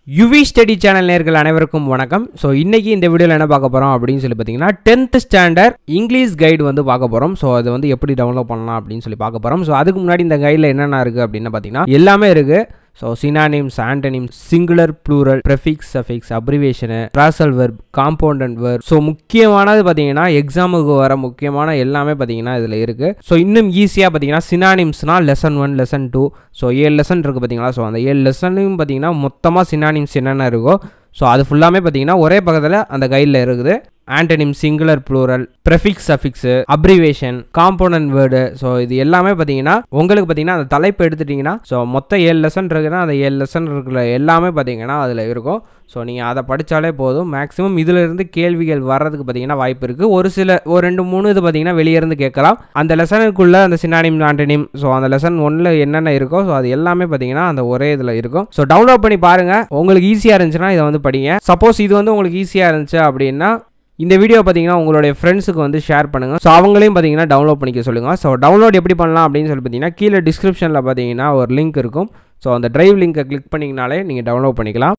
UV study channel நேர்கள் அனைவருக்கும் வணக்கம் ஸோ இன்னைக்கு இந்த வீடியோவில் என்ன பார்க்க போகிறோம் அப்படின்னு சொல்லி பார்த்தீங்கன்னா டென்த் ஸ்டாண்டர்ட் இங்கிலீஷ் கைடு வந்து பார்க்க போகிறோம் ஸோ அது வந்து எப்படி டவுன்லோட் பண்ணலாம் அப்படின்னு சொல்லி பார்க்க போகிறோம் ஸோ அதுக்கு முன்னாடி இந்த கைடில் என்னென்ன இருக்குது அப்படின்னு பார்த்தீங்கன்னா எல்லாமே இருக்குது so synonyms antonyms singular plural prefix suffix abbreviation ட்ராசல் வெர்ப் காம்பவுண்டன்ட் வெர்ப் ஸோ முக்கியமானது பார்த்தீங்கன்னா எக்ஸாமுக்கு வர முக்கியமான எல்லாமே பார்த்தீங்கன்னா இதில் இருக்குது ஸோ இன்னும் ஈஸியாக பார்த்தீங்கன்னா சினானிம்ஸ்னா lesson one lesson two so ஏழு லெசன் இருக்குது பார்த்தீங்களா ஸோ அந்த ஏழு லெசனையும் பார்த்தீங்கன்னா மொத்தமாக சினானிம்ஸ் என்னென்ன இருக்கோ ஸோ அது ஃபுல்லாமே பார்த்தீங்கன்னா ஒரே பக்கத்தில் அந்த கைடில் இருக்குது antonym singular plural prefix suffix abbreviation component word so இது எல்லாமே பார்த்தீங்கன்னா உங்களுக்கு பார்த்தீங்கன்னா அந்த தலைப்பு எடுத்துட்டிங்கன்னா ஸோ மொத்தம் ஏழு லெசன் இருக்குன்னா அந்த ஏழு லெசன் இருக்கிற எல்லாமே பார்த்தீங்கன்னா அதில் இருக்கும் ஸோ நீங்கள் அதை படித்தாலே போதும் மேக்ஸிமம் இதில் இருந்து கேள்விகள் வர்றதுக்கு பார்த்தீங்கன்னா வாய்ப்பு இருக்குது ஒரு சில ஒரு ரெண்டு மூணு இது பார்த்தீங்கன்னா வெளியே இருந்து கேட்கலாம் அந்த லெசனுக்குள்ளே அந்த சினானிம் ஆண்டனிம் ஸோ அந்த லெசன் ஒன்றில் என்னென்ன இருக்கோ ஸோ அது எல்லாமே பார்த்தீங்கன்னா அந்த ஒரே இதில் இருக்கும் ஸோ டவுன்லோட் பண்ணி பாருங்கள் உங்களுக்கு ஈஸியாக இருந்துச்சுன்னா இதை வந்து படிங்க சப்போஸ் இது வந்து உங்களுக்கு ஈஸியாக இருந்துச்சு அப்படின்னா இந்த வீடியோ பார்த்தீங்கன்னா உங்களுடைய ஃப்ரெண்ட்ஸுக்கு வந்து ஷேர் பண்ணுங்கள் ஸோ அவங்களையும் பார்த்தீங்கன்னா டவுன்லோட் பண்ணிக்க சொல்லுங்கள் ஸோ டவுன்லோட் எப்படி பண்ணலாம் அப்படின்னு சொல்லி பார்த்தீங்கன்னா கீழே டிஸ்கிரிப்ஷனில் பார்த்தீங்கன்னா ஒரு லிங்க் இருக்கும் ஸோ அந்த டிரைவ் லிங்கை கிளிக் பண்ணிங்கனாலே நீங்கள் டவுன்லோட் பண்ணிக்கலாம்